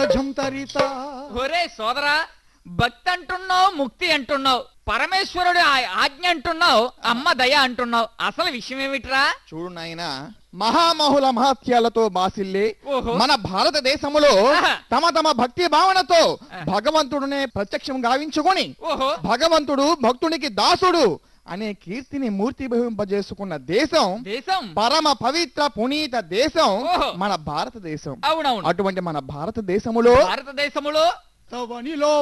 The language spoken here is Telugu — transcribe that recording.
ఝంతరిత ఒరే సోదరా భక్తి అంటున్నావు ముక్తి అంటున్నావు పరమేశ్వరుడు ఆ ఆజ్ఞ అంటున్నావు అమ్మ దయ అంటున్నావు అసలు విషయం ఏమిట్రా చూడు నాయన మహామహుల మహత్యాలతో బాసిల్లే ఓహో. మన భారతదేశములో ఆహా. తమ తమ భక్తి భావనతో ఆ. భగవంతుడినే ప్రత్యక్షం గావించుకొని ఓహో భగవంతుడు భక్తునికి దాసుడు అనే కీర్తిని మూర్తి భవింపజేసుకున్న దేశం దేశం పరమ పవిత్ర పునీత దేశం ఓహో. మన భారతదేశం అవునవును అటువంటి మన భారతదేశములో భారతదేశములో తవనిలో